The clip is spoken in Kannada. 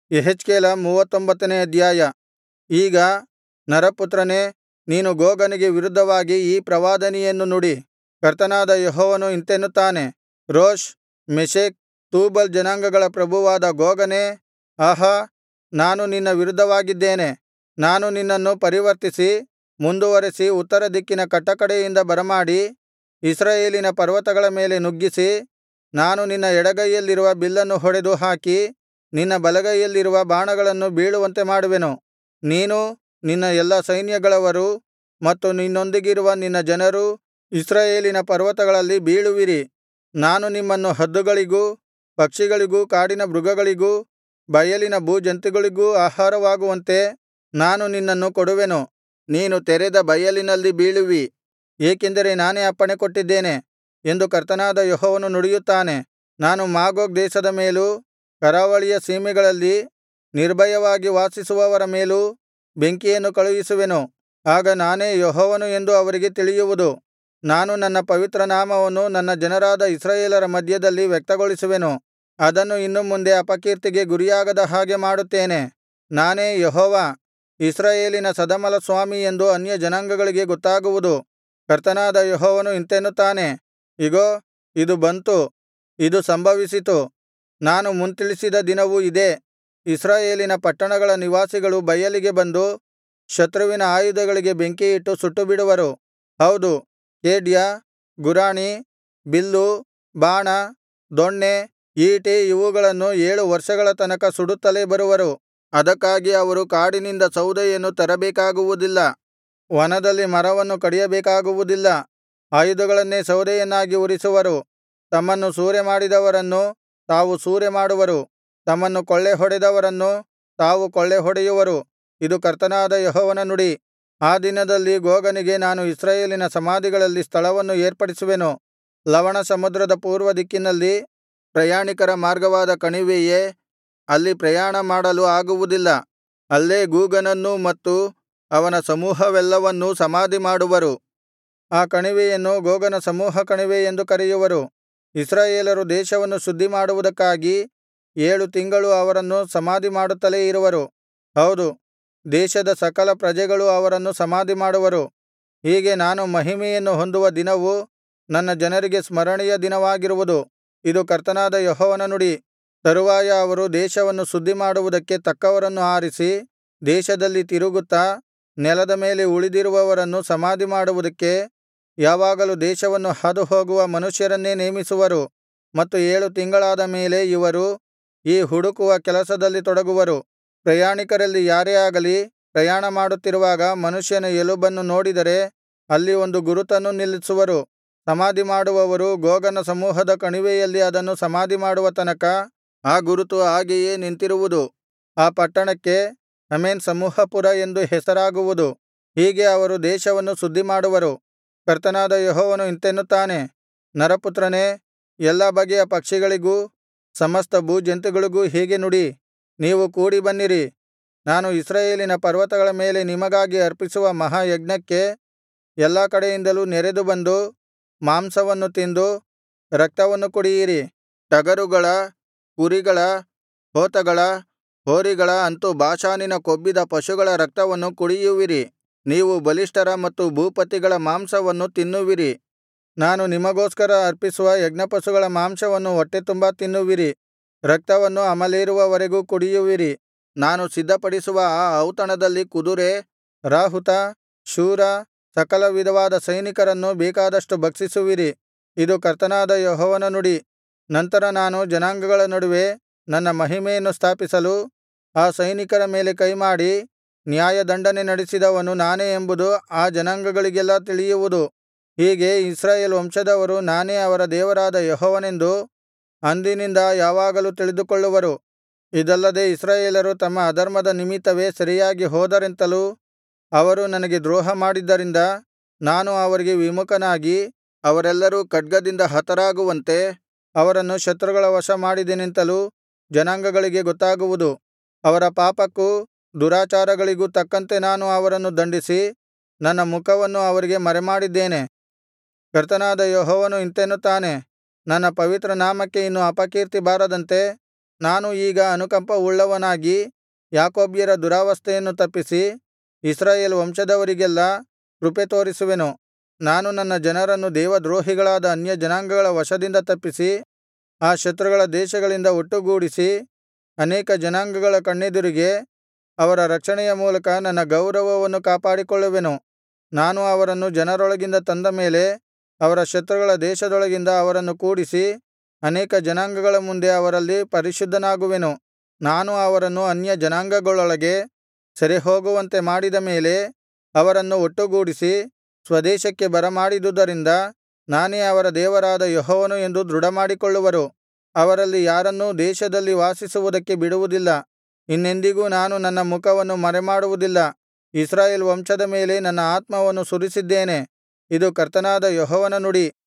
ಯೆಹೆಜ್ಕೇಲ ಮೂವತ್ತೊಂಬತ್ತನೇ ಅಧ್ಯಾಯ ಈಗ ನರಪುತ್ರನೇ ನೀನು ಗೋಗನಿಗೆ ವಿರುದ್ಧವಾಗಿ ಈ ಪ್ರವಾದನೆಯನ್ನು ನುಡಿ ಕರ್ತನಾದ ಯೆಹೋವನು ಇಂತೆನ್ನುತ್ತಾನೆ ರೋಷ್ ಮೆಷೆಕ್ ತೂಬಲ್ ಜನಾಂಗಗಳ ಪ್ರಭುವಾದ ಗೋಗನೇ ಆಹಾ ನಾನು ನಿನ್ನ ವಿರುದ್ಧವಾಗಿದ್ದೇನೆ ನಾನು ನಿನ್ನನ್ನು ಪರಿವರ್ತಿಸಿ ಮುಂದುವರೆಸಿ ಉತ್ತರ ದಿಕ್ಕಿನ ಕಟ್ಟಕಡೆಯಿಂದ ಬರಮಾಡಿ ಇಸ್ರಾಯೇಲಿನ ಪರ್ವತಗಳ ಮೇಲೆ ನುಗ್ಗಿಸಿ ನಾನು ನಿನ್ನ ಎಡಗೈಯಲ್ಲಿರುವ ಬಿಲ್ಲನ್ನು ಹೊಡೆದು ಹಾಕಿ ನಿನ್ನ ಬಲಗೈಯಲ್ಲಿರುವ ಬಾಣಗಳನ್ನು ಬೀಳುವಂತೆ ಮಾಡುವೆನು ನೀನೂ ನಿನ್ನ ಎಲ್ಲಾ ಸೈನ್ಯಗಳವರೂ ಮತ್ತು ನಿನ್ನೊಂದಿಗಿರುವ ನಿನ್ನ ಜನರೂ ಇಸ್ರಾಯೇಲಿನ ಪರ್ವತಗಳಲ್ಲಿ ಬೀಳುವಿರಿ ನಾನು ನಿಮ್ಮನ್ನು ಹದ್ದುಗಳಿಗೂ ಪಕ್ಷಿಗಳಿಗೂ ಕಾಡಿನ ಮೃಗಗಳಿಗೂ ಬಯಲಿನ ಭೂಜಂತುಗಳಿಗೂ ಆಹಾರವಾಗುವಂತೆ ನಾನು ನಿನ್ನನ್ನು ಕೊಡುವೆನು ನೀನು ತೆರೆದ ಬಯಲಿನಲ್ಲಿ ಬೀಳುವಿ ಏಕೆಂದರೆ ನಾನೇ ಅಪ್ಪಣೆಕೊಟ್ಟಿದ್ದೇನೆ ಎಂದು ಕರ್ತನಾದ ಯೆಹೋವನು ನುಡಿಯುತ್ತಾನೆ ನಾನು ಮಾಗೋಗ್ ದೇಶದ ಮೇಲೂ ಕರಾವಳಿಯ ಸೀಮೆಗಳಲ್ಲಿ ನಿರ್ಭಯವಾಗಿ ವಾಸಿಸುವವರ ಮೇಲೂ ಬೆಂಕಿಯನ್ನು ಕಳುಹಿಸುವೆನು ಆಗ ನಾನೇ ಯೆಹೋವನು ಎಂದು ಅವರಿಗೆ ತಿಳಿಯುವುದು ನಾನು ನನ್ನ ಪವಿತ್ರನಾಮವನ್ನು ನನ್ನ ಜನರಾದ ಇಸ್ರಾಯೇಲರ ಮಧ್ಯದಲ್ಲಿ ವ್ಯಕ್ತಗೊಳಿಸುವೆನು ಅದನ್ನು ಇನ್ನು ಮುಂದೆ ಅಪಕೀರ್ತಿಗೆ ಗುರಿಯಾಗದ ಹಾಗೆ ಮಾಡುತ್ತೇನೆ ನಾನೇ ಯೆಹೋವ ಇಸ್ರಾಯೇಲಿನ ಸದಮಲಸ್ವಾಮಿ ಎಂದು ಅನ್ಯಜನಾಂಗಗಳಿಗೆ ಗೊತ್ತಾಗುವುದು ಕರ್ತನಾದ ಯೆಹೋವನು ಇಂತೆನ್ನುತ್ತಾನೆ ಇಗೋ ಇದು ಬಂತು ಇದು ಸಂಭವಿಸಿತು ನಾನು ಮುಂತಿಳಿಸಿದ ದಿನವು ಇದೇ ಇಸ್ರಾಯೇಲಿನ ಪಟ್ಟಣಗಳ ನಿವಾಸಿಗಳು ಬಯಲಿಗೆ ಬಂದು ಶತ್ರುವಿನ ಆಯುಧಗಳಿಗೆ ಬೆಂಕಿಯಿಟ್ಟು ಸುಟ್ಟುಬಿಡುವರು ಹೌದು ಖೇಡ್ಯ ಗುರಾಣಿ ಬಿಲ್ಲು ಬಾಣ ದೊಣ್ಣೆ ಈಟಿ ಇವುಗಳನ್ನು ಏಳು ವರ್ಷಗಳ ತನಕ ಸುಡುತ್ತಲೇ ಬರುವರು ಅದಕ್ಕಾಗಿ ಅವರು ಕಾಡಿನಿಂದ ಸೌದೆಯನ್ನು ತರಬೇಕಾಗುವುದಿಲ್ಲ ವನದಲ್ಲಿ ಮರವನ್ನು ಕಡಿಯಬೇಕಾಗುವುದಿಲ್ಲ ಆಯುಧಗಳನ್ನೇ ಸೌದೆಯನ್ನಾಗಿ ಉರಿಸುವರು ತಮ್ಮನ್ನು ಸೂರೆಮಾಡಿದವರನ್ನು ತಾವು ಸೂರೆಮಾಡುವರು ತಮ್ಮನ್ನು ಕೊಳ್ಳೆಹೊಡೆದವರನ್ನು ತಾವು ಕೊಳ್ಳೆಹೊಡೆಯುವರು ಇದು ಕರ್ತನಾದ ಯೆಹೋವನ ನುಡಿ ಆ ದಿನದಲ್ಲಿ ಗೋಗನಿಗೆ ನಾನು ಇಸ್ರಾಯೇಲಿನ ಸಮಾಧಿಗಳಲ್ಲಿ ಸ್ಥಳವನ್ನು ಏರ್ಪಡಿಸುವೆನು ಲವಣ ಸಮುದ್ರದ ಪೂರ್ವ ದಿಕ್ಕಿನಲ್ಲಿ ಪ್ರಯಾಣಿಕರ ಮಾರ್ಗವಾದ ಕಣಿವೆಯೇ ಅಲ್ಲಿ ಪ್ರಯಾಣ ಮಾಡಲು ಆಗುವುದಿಲ್ಲ ಅಲ್ಲೇ ಗೋಗನನ್ನೂ ಮತ್ತು ಅವನ ಸಮೂಹವೆಲ್ಲವನ್ನೂ ಸಮಾಧಿಮಾಡುವರು ಆ ಕಣಿವೆಯನ್ನು ಗೋಗನ ಸಮೂಹ ಕಣಿವೆ ಎಂದು ಕರೆಯುವರು ಇಸ್ರಾಯೇಲರು ದೇಶವನ್ನು ಶುದ್ಧಿಮಾಡುವುದಕ್ಕಾಗಿ ಏಳು ತಿಂಗಳು ಅವರನ್ನು ಸಮಾಧಿಮಾಡುತ್ತಲೇ ಇರುವರು ಹೌದು ದೇಶದ ಸಕಲ ಪ್ರಜೆಗಳು ಅವರನ್ನು ಸಮಾಧಿಮಾಡುವರು ಹೀಗೆ ನಾನು ಮಹಿಮೆಯನ್ನು ಹೊಂದುವ ದಿನವು ನನ್ನ ಜನರಿಗೆ ಸ್ಮರಣೆಯ ದಿನವಾಗಿರುವುದು ಇದು ಕರ್ತನಾದ ಯೆಹೋವನ ನುಡಿ ತರುವಾಯ ಅವರು ದೇಶವನ್ನು ಶುದ್ಧಿಮಾಡುವುದಕ್ಕೆ ತಕ್ಕವರನ್ನು ಆರಿಸಿ ದೇಶದಲ್ಲಿ ತಿರುಗುತ್ತಾ ನೆಲದ ಮೇಲೆ ಉಳಿದಿರುವವರನ್ನು ಸಮಾಧಿಮಾಡುವುದಕ್ಕೆ ಯಾವಾಗಲೂ ದೇಶವನ್ನು ಹಾದುಹೋಗುವ ಮನುಷ್ಯರನ್ನೇ ನೇಮಿಸುವರು ಮತ್ತು ಏಳು ತಿಂಗಳಾದ ಮೇಲೆ ಇವರು ಈ ಹುಡುಕುವ ಕೆಲಸದಲ್ಲಿ ತೊಡಗುವರು ಪ್ರಯಾಣಿಕರಲ್ಲಿ ಯಾರೇ ಆಗಲಿ ಪ್ರಯಾಣ ಮಾಡುತ್ತಿರುವಾಗ ಮನುಷ್ಯನ ಎಲುಬನ್ನು ನೋಡಿದರೆ ಅಲ್ಲಿ ಒಂದು ಗುರುತನ್ನು ನಿಲ್ಲಿಸುವರು ಸಮಾಧಿಮಾಡುವವರು ಗೋಗನ ಸಮೂಹದ ಕಣಿವೆಯಲ್ಲಿ ಅದನ್ನು ಸಮಾಧಿಮಾಡುವ ತನಕ ಆ ಗುರುತು ಹಾಗೆಯೇ ನಿಂತಿರುವುದು ಆ ಪಟ್ಟಣಕ್ಕೆ ಹಮೇನ್ ಸಮೂಹಪುರ ಎಂದು ಹೆಸರಾಗುವುದು ಹೀಗೆ ಅವರು ದೇಶವನ್ನು ಶುದ್ಧಿಮಾಡುವರು ಕರ್ತನಾದ ಯೆಹೋವನು ಇಂತೆನ್ನುತ್ತಾನೆ ನರಪುತ್ರನೇ ಎಲ್ಲಾ ಬಗೆಯ ಪಕ್ಷಿಗಳಿಗೂ ಸಮಸ್ತ ಭೂಜಂತುಗಳಿಗೂ ಹೀಗೆ ನುಡಿ ನೀವು ಕೂಡಿಬನ್ನಿರಿ ನಾನು ಇಸ್ರಾಯೇಲಿನ ಪರ್ವತಗಳ ಮೇಲೆ ನಿಮಗಾಗಿ ಅರ್ಪಿಸುವ ಮಹಾಯಜ್ಞಕ್ಕೆ ಎಲ್ಲಾ ಕಡೆಯಿಂದಲೂ ನೆರೆದು ಬಂದು ಮಾಂಸವನ್ನು ತಿಂದು ರಕ್ತವನ್ನು ಕುಡಿಯಿರಿ ಟಗರುಗಳ ಕುರಿಗಳ ಹೋತಗಳ ಹೋರಿಗಳ ಅಂತು ಬಾಷಾನಿನ ಕೊಬ್ಬಿದ ಪಶುಗಳ ರಕ್ತವನ್ನು ಕುಡಿಯುವಿರಿ ನೀವು ಬಲಿಷ್ಠರ ಮತ್ತು ಭೂಪತಿಗಳ ಮಾಂಸವನ್ನು ತಿನ್ನುವಿರಿ ನಾನು ನಿಮಗೋಸ್ಕರ ಅರ್ಪಿಸುವ ಯಜ್ಞಪಶುಗಳ ಮಾಂಸವನ್ನು ಹೊಟ್ಟೆತುಂಬಾ ತಿನ್ನುವಿರಿ ರಕ್ತವನ್ನು ಅಮಲೇರುವವರೆಗೂ ಕುಡಿಯುವಿರಿ ನಾನು ಸಿದ್ಧಪಡಿಸುವ ಆ ಔತಣದಲ್ಲಿ ಕುದುರೆ ರಾಹುತ ಶೂರ ಸಕಲ ವಿಧವಾದ ಸೈನಿಕರನ್ನು ಬೇಕಾದಷ್ಟು ಭಕ್ಷಿಸುವಿರಿ ಇದು ಕರ್ತನಾದ ಯೆಹೋವನ ನುಡಿ ನಂತರ ನಾನು ಜನಾಂಗಗಳ ನಡುವೆ ನನ್ನ ಮಹಿಮೆಯನ್ನು ಸ್ಥಾಪಿಸಲು ಆ ಸೈನಿಕರ ಮೇಲೆ ಕೈಮಾಡಿ ನ್ಯಾಯದಂಡನೆ ನಡೆಸಿದವನು ನಾನೇ ಎಂಬುದು ಆ ಜನಾಂಗಗಳಿಗೆಲ್ಲಾ ತಿಳಿಯುವುದು ಹೀಗೆ ಇಸ್ರಾಯೇಲ್ ವಂಶದವರು ನಾನೇ ಅವರ ದೇವರಾದ ಯೆಹೋವನೆಂದು ಅಂದಿನಿಂದ ಯಾವಾಗಲೂ ತಿಳಿದುಕೊಳ್ಳುವರು ಇದಲ್ಲದೆ ಇಸ್ರಾಯೇಲರು ತಮ್ಮ ಅಧರ್ಮದ ನಿಮಿತ್ತವೇ ಸೆರೆಯಾಗಿ ಹೋದರೆಂತಲೂ ಅವರು ನನಗೆ ದ್ರೋಹಮಾಡಿದ್ದರಿಂದ ನಾನು ಅವರಿಗೆ ವಿಮುಖನಾಗಿ ಅವರೆಲ್ಲರೂ ಖಡ್ಗದಿಂದ ಹತರಾಗುವಂತೆ ಅವರನ್ನು ಶತ್ರುಗಳ ವಶಮಾಡಿದೆನೆಂತಲೂ ಜನಾಂಗಗಳಿಗೆ ಗೊತ್ತಾಗುವುದು ಅವರ ಪಾಪಕ್ಕೂ ದುರಾಚಾರಗಳಿಗೂ ತಕ್ಕಂತೆ ನಾನು ಅವರನ್ನು ದಂಡಿಸಿ ನನ್ನ ಮುಖವನ್ನು ಅವರಿಗೆ ಮರೆಮಾಡಿದ್ದೇನೆ ಕರ್ತನಾದ ಯೆಹೋವನು ಇಂತೆನ್ನುತ್ತಾನೆ ನನ್ನ ಪವಿತ್ರ ನಾಮಕ್ಕೆ ಇನ್ನು ಅಪಕೀರ್ತಿ ಬಾರದಂತೆ ನಾನು ಈಗ ಅನುಕಂಪವುಳ್ಳವನಾಗಿ ಯಾಕೋಬ್ಯರ ದುರವಸ್ಥೆಯನ್ನು ತಪ್ಪಿಸಿ ಇಸ್ರಾಯೇಲ್ ವಂಶದವರಿಗೆಲ್ಲಾ ಕೃಪೆ ತೋರಿಸುವೆನು ನಾನು ನನ್ನ ಜನರನ್ನು ದೇವದ್ರೋಹಿಗಳಾದ ಅನ್ಯಜನಾಂಗಗಳ ವಶದಿಂದ ತಪ್ಪಿಸಿ ಆ ಶತ್ರುಗಳ ದೇಶಗಳಿಂದ ಒಟ್ಟುಗೂಡಿಸಿ ಅನೇಕ ಜನಾಂಗಗಳ ಕಣ್ಣೆದುರಿಗೆ ಅವರ ರಕ್ಷಣೆಯ ಮೂಲಕ ನನ್ನ ಗೌರವವನ್ನು ಕಾಪಾಡಿಕೊಳ್ಳುವೆನು ನಾನು ಅವರನ್ನು ಜನರೊಳಗಿಂದ ತಂದ ಮೇಲೆ ಅವರ ಶತ್ರುಗಳ ದೇಶದೊಳಗಿಂದ ಅವರನ್ನು ಕೂಡಿಸಿ ಅನೇಕ ಜನಾಂಗಗಳ ಮುಂದೆ ಅವರಲ್ಲಿ ಪರಿಶುದ್ಧನಾಗುವೆನು ನಾನು ಅವರನ್ನು ಅನ್ಯಜನಾಂಗಗಳೊಳಗೆ ಸೆರೆಹೋಗುವಂತೆ ಮಾಡಿದ ಮೇಲೆ ಅವರನ್ನು ಒಟ್ಟುಗೂಡಿಸಿ ಸ್ವದೇಶಕ್ಕೆ ಬರಮಾಡಿದುದರಿಂದ ನಾನೇ ಅವರ ದೇವರಾದ ಯೆಹೋವನು ಎಂದು ದೃಢಮಾಡಿಕೊಳ್ಳುವರು ಅವರಲ್ಲಿ ಯಾರನ್ನೂ ದೇಶದಲ್ಲಿ ವಾಸಿಸುವುದಕ್ಕೆ ಬಿಡುವುದಿಲ್ಲ ಇನ್ನೆಂದಿಗೂ ನಾನು ನನ್ನ ಮುಖವನ್ನು ಮರೆಮಾಡುವುದಿಲ್ಲ ಇಸ್ರಾಯೇಲ್ ವಂಶದ ಮೇಲೆ ನನ್ನ ಆತ್ಮವನ್ನು ಸುರಿಸಿದ್ದೇನೆ ಇದು ಕರ್ತನಾದ ಯೆಹೋವನ ನುಡಿ